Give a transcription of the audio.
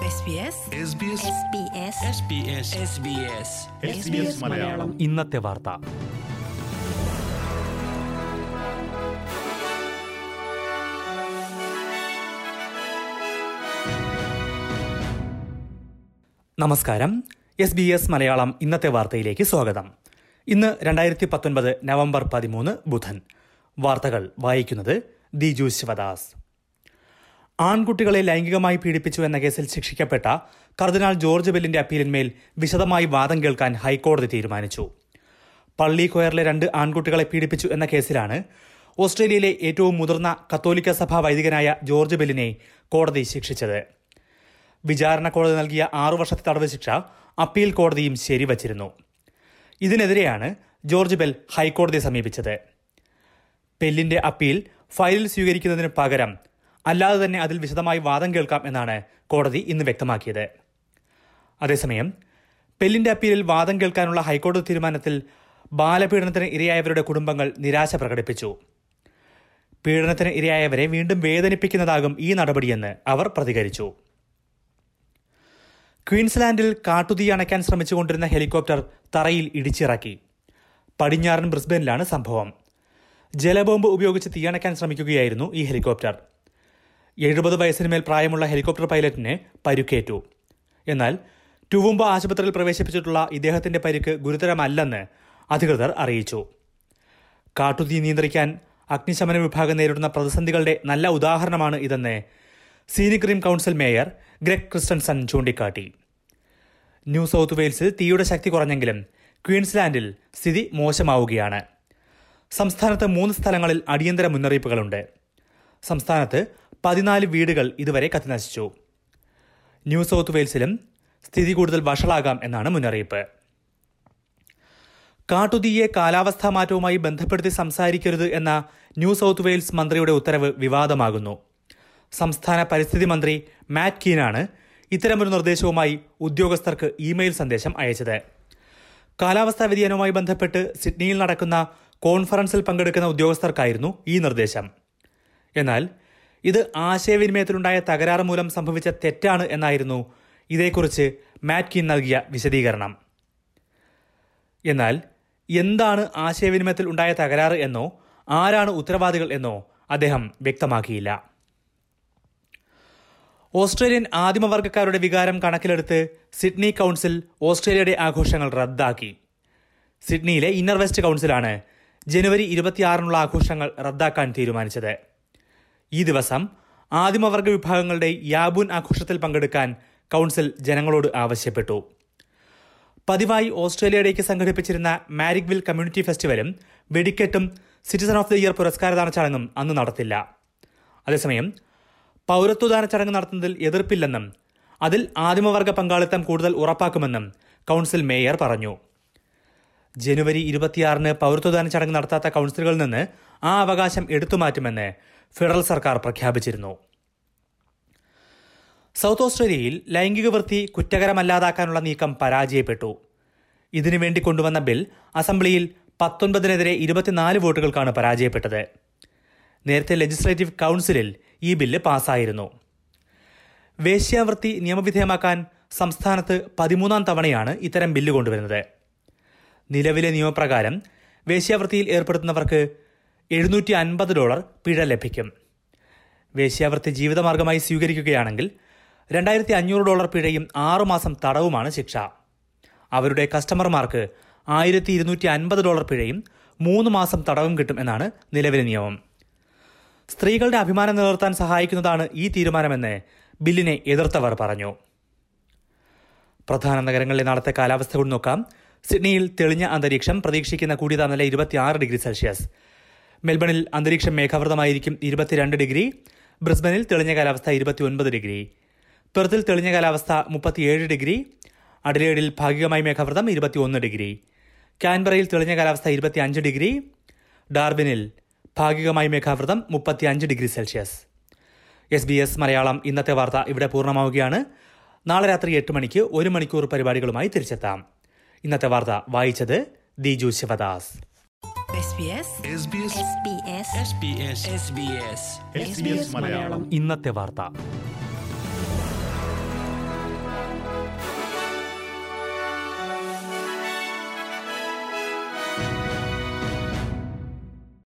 SBS SBS SBS Malayalam ഇന്നത്തെ വാർത്ത നമസ്കാരം എസ് ബി എസ് മലയാളം ഇന്നത്തെ വാർത്തയിലേക്ക് സ്വാഗതം ഇന്ന് രണ്ടായിരത്തി പത്തൊൻപത് നവംബർ പതിമൂന്ന് ബുധൻ വാർത്തകൾ വായിക്കുന്നത് ദിജു ശിവദാസ് ആൺകുട്ടികളെ ലൈംഗികമായി പീഡിപ്പിച്ചു എന്ന കേസിൽ ശിക്ഷിക്കപ്പെട്ട കർദിനാൾ ജോർജ് ബെല്ലിന്റെ അപ്പീലിന്മേൽ വിശദമായി വാദം കേൾക്കാൻ ഹൈക്കോടതി തീരുമാനിച്ചു പള്ളി കൊയറിലെ രണ്ട് ആൺകുട്ടികളെ പീഡിപ്പിച്ചു എന്ന കേസിലാണ് ഓസ്ട്രേലിയയിലെ ഏറ്റവും മുതിർന്ന കത്തോലിക്ക സഭാ വൈദികനായ ജോർജ് ബെല്ലിനെ കോടതി ശിക്ഷിച്ചത് വിചാരണ കോടതി നൽകിയ ആറു വർഷത്തെ തടവ് ശിക്ഷ അപ്പീൽ കോടതിയും ശരിവച്ചിരുന്നു ഇതിനെതിരെയാണ് ജോർജ് ബെൽ ഹൈക്കോടതിയെ സമീപിച്ചത് പെല്ലിന്റെ അപ്പീൽ ഫയലിൽ സ്വീകരിക്കുന്നതിന് പകരം അല്ലാതെ തന്നെ അതിൽ വിശദമായി വാദം കേൾക്കാം എന്നാണ് കോടതി ഇന്ന് വ്യക്തമാക്കിയത് അതേസമയം പെല്ലിന്റെ അപ്പീലിൽ വാദം കേൾക്കാനുള്ള ഹൈക്കോടതി തീരുമാനത്തിൽ ബാലപീഡനത്തിന് ഇരയായവരുടെ കുടുംബങ്ങൾ നിരാശ പ്രകടിപ്പിച്ചു പീഡനത്തിന് ഇരയായവരെ വീണ്ടും വേദനിപ്പിക്കുന്നതാകും ഈ നടപടിയെന്ന് അവർ പ്രതികരിച്ചു ക്വീൻസ്ലാൻഡിൽ കാട്ടുതീ അണയ്ക്കാൻ ശ്രമിച്ചുകൊണ്ടിരുന്ന ഹെലികോപ്റ്റർ തറയിൽ ഇടിച്ചിറക്കി പടിഞ്ഞാറൻ ബ്രിസ്ബനിലാണ് സംഭവം ജലബോംബ് ഉപയോഗിച്ച് തീയണയ്ക്കാൻ ശ്രമിക്കുകയായിരുന്നു ഈ ഹെലികോപ്റ്റർ എഴുപത് വയസ്സിന് മേൽ പ്രായമുള്ള ഹെലികോപ്റ്റർ പൈലറ്റിന് പരുക്കേറ്റു എന്നാൽ ടുവുംബ ആശുപത്രിയിൽ പ്രവേശിപ്പിച്ചിട്ടുള്ള ഇദ്ദേഹത്തിന്റെ പരിക്ക് ഗുരുതരമല്ലെന്ന് അധികൃതർ അറിയിച്ചു കാട്ടുതീ നിയന്ത്രിക്കാൻ അഗ്നിശമന വിഭാഗം നേരിടുന്ന പ്രതിസന്ധികളുടെ നല്ല ഉദാഹരണമാണ് ഇതെന്ന് Scenic Rim council mayor Greg Christensen ചൂണ്ടിക്കാട്ടി ന്യൂ സൗത്ത് വെയിൽസിൽ തീയുടെ ശക്തി കുറഞ്ഞെങ്കിലും ക്വീൻസ്ലാൻഡിൽ സ്ഥിതി മോശമാവുകയാണ് സംസ്ഥാനത്ത് മൂന്ന് സ്ഥലങ്ങളിൽ അടിയന്തര മുന്നറിയിപ്പുകളുണ്ട് സംസ്ഥാനത്ത് പതിനാല് വീടുകൾ ഇതുവരെ കത്തിനശിച്ചു ന്യൂ സൗത്ത് വെയിൽസിലും സ്ഥിതി കൂടുതൽ വഷളാകാം എന്നാണ് മുന്നറിയിപ്പ് കാട്ടുതീയെ കാലാവസ്ഥാ മാറ്റവുമായി ബന്ധപ്പെടുത്തി സംസാരിക്കരുത് എന്ന ന്യൂ സൗത്ത് വെയിൽസ് മന്ത്രിയുടെ ഉത്തരവ് വിവാദമാകുന്നു സംസ്ഥാന പരിസ്ഥിതി മന്ത്രി മാറ്റ് കീനാണ് ഇത്തരമൊരു നിർദ്ദേശവുമായി ഉദ്യോഗസ്ഥർക്ക് ഇമെയിൽ സന്ദേശം അയച്ചത് കാലാവസ്ഥാ വ്യതിയാനവുമായി ബന്ധപ്പെട്ട് സിഡ്നിയിൽ നടക്കുന്ന കോൺഫറൻസിൽ പങ്കെടുക്കുന്ന ഉദ്യോഗസ്ഥർക്കായിരുന്നു ഈ നിർദ്ദേശം എന്നാൽ ഇത് ആശയവിനിമയത്തിലുണ്ടായ തകരാറ് മൂലം സംഭവിച്ച തെറ്റാണ് എന്നായിരുന്നു ഇതേക്കുറിച്ച് മാറ്റ് കീൻ നൽകിയ വിശദീകരണം എന്നാൽ എന്താണ് ആശയവിനിമയത്തിൽ ഉണ്ടായ തകരാറ് എന്നോ ആരാണ് ഉത്തരവാദികൾ എന്നോ അദ്ദേഹം വ്യക്തമാക്കിയില്ല ഓസ്ട്രേലിയൻ ആദിമവർഗക്കാരുടെ വികാരം കണക്കിലെടുത്ത് സിഡ്നി കൌൺസിൽ ഓസ്ട്രേലിയയുടെ ആഘോഷങ്ങൾ റദ്ദാക്കി സിഡ്നിയിലെ ഇന്നർ വെസ്റ്റ് കൌൺസിലാണ് ജനുവരി ഇരുപത്തിയാറിനുള്ള ആഘോഷങ്ങൾ റദ്ദാക്കാൻ തീരുമാനിച്ചത് ഈ ദിവസം ആദിമവർഗ വിഭാഗങ്ങളുടെ യാബൂൻ ആഘോഷത്തിൽ പങ്കെടുക്കാൻ കൌൺസിൽ ജനങ്ങളോട് ആവശ്യപ്പെട്ടു പതിവായി ഓസ്ട്രേലിയയിലേക്ക് സംഘടിപ്പിച്ചിരുന്ന മാരിക്വിൽ കമ്മ്യൂണിറ്റി ഫെസ്റ്റിവലും വെടിക്കെട്ടും സിറ്റിസൺ ഓഫ് ദി ഇയർ പുരസ്കാരദാന ചടങ്ങും അന്ന് നടത്തില്ല അതേസമയം പൗരത്വദാന ചടങ്ങ് നടത്തുന്നതിൽ എതിർപ്പില്ലെന്നും അതിൽ ആദിമവർഗ പങ്കാളിത്തം കൂടുതൽ ഉറപ്പാക്കുമെന്നും കൌൺസിൽ മേയർ പറഞ്ഞു ജനുവരി ഇരുപത്തിയാറിന് പൗരത്വദാന ചടങ്ങ് നടത്താത്ത കൌൺസിലുകളിൽ നിന്ന് ആ അവകാശം എടുത്തുമാറ്റുമെന്ന് ഫെഡറൽ സർക്കാർ പ്രഖ്യാപിച്ചിരുന്നു സൗത്ത് ഓസ്ട്രേലിയയിൽ ലൈംഗിക വൃത്തി കുറ്റകരമല്ലാതാക്കാനുള്ള നീക്കം പരാജയപ്പെട്ടു ഇതിനുവേണ്ടി കൊണ്ടുവന്ന ബിൽ അസംബ്ലിയിൽ പത്തൊൻപതിനെതിരെ ഇരുപത്തിനാല് വോട്ടുകൾക്കാണ് പരാജയപ്പെട്ടത് നേരത്തെ ലെജിസ്ലേറ്റീവ് കൌൺസിലിൽ ഈ ബില്ല് പാസ്സായിരുന്നു വേശ്യാവൃത്തി നിയമവിധേയമാക്കാൻ സംസ്ഥാനത്ത് പതിമൂന്നാം തവണയാണ് ഇത്തരം ബില്ല് കൊണ്ടുവരുന്നത് നിലവിലെ നിയമപ്രകാരം വേശ്യാവൃത്തിയിൽ ഏർപ്പെടുത്തുന്നവർക്ക് എഴുന്നൂറ്റി അൻപത് ഡോളർ പിഴ ലഭിക്കും വേശ്യാവൃത്തി ജീവിതമാർഗമായി സ്വീകരിക്കുകയാണെങ്കിൽ രണ്ടായിരത്തി അഞ്ഞൂറ് ഡോളർ പിഴയും ആറുമാസം തടവുമാണ് ശിക്ഷ അവരുടെ കസ്റ്റമർമാർക്ക് ആയിരത്തി ഇരുന്നൂറ്റി അൻപത് ഡോളർ പിഴയും മൂന്ന് മാസം തടവും കിട്ടും എന്നാണ് നിലവിലെ നിയമം സ്ത്രീകളുടെ അഭിമാനം നിലനിർത്താൻ സഹായിക്കുന്നതാണ് ഈ തീരുമാനമെന്ന് ബില്ലിനെ എതിർത്തവർ പറഞ്ഞു പ്രധാന നഗരങ്ങളിലെ നാളത്തെ കാലാവസ്ഥ കൂടി നോക്കാം സിഡ്നിയിൽ തെളിഞ്ഞ അന്തരീക്ഷം പ്രതീക്ഷിക്കുന്ന കൂടിയ താപനില ഇരുപത്തിയാറ് ഡിഗ്രി സെൽഷ്യസ് മെൽബണിൽ അന്തരീക്ഷം മേഘാവൃതമായിരിക്കും ഇരുപത്തിരണ്ട് ഡിഗ്രി ബ്രിസ്ബനിൽ തെളിഞ്ഞ കാലാവസ്ഥ ഇരുപത്തിയൊൻപത് ഡിഗ്രി പെർത്തിൽ തെളിഞ്ഞ കാലാവസ്ഥ മുപ്പത്തിയേഴ് ഡിഗ്രി അഡലേഡിൽ ഭാഗികമായി മേഘാവൃതം ഇരുപത്തിയൊന്ന് ഡിഗ്രി കാൻബറയിൽ തെളിഞ്ഞ കാലാവസ്ഥ ഇരുപത്തിയഞ്ച് ഡിഗ്രി ഡാർബിനിൽ ഭാഗികമായി മേഘാവൃതം മുപ്പത്തിയഞ്ച് degree Celsius S B S Malayalam ഇന്നത്തെ വാർത്ത ഇവിടെ പൂർണ്ണമാവുകയാണ് നാളെ രാത്രി എട്ട് മണിക്ക് ഒരു മണിക്കൂർ പരിപാടികളുമായി തിരിച്ചെത്താം ഇന്നത്തെ വാർത്ത വായിച്ചത് Diju Sivadas SBS SBS SBS SBS SBS Malayalam ഇന്നത്തെ വാർത്ത